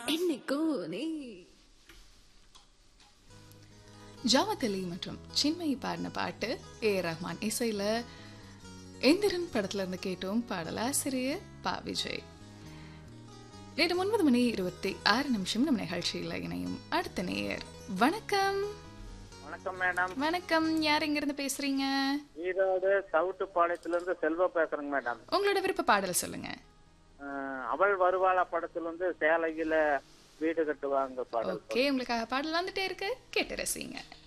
என்னைக்கும் நீ ஜாவத் அலி மற்றும் சின்மயி பாடின பாட்டு ஏ ரஹ்மான் இசையில எந்திரன் படத்துல இருந்து கேட்டோம் பாடலாசிரியர் பா விஜய் நேற்று ஒன்பது மணி இருபத்தி ஆறு நிமிஷம் நம்ம நிகழ்ச்சியில் இணையும் அடுத்த நேயர் வணக்கம் வணக்கம் மேடம் வணக்கம் யார் எங்க இருந்து பேசுறீங்க ஈரோடு சவுட்டு பாளையத்துல இருந்து செல்வா பேசுறேங்க மேடம் உங்களோட விருப்ப பாடல் சொல்லுங்க அஹ், அவள் வருவாளா படத்துல இருந்து சேலையில வீடு கட்டுவாங்க பாடல் ஓகே உங்களுக்காக பாடல் வந்துட்டே இருக்கு கேட்டு ரசிங்க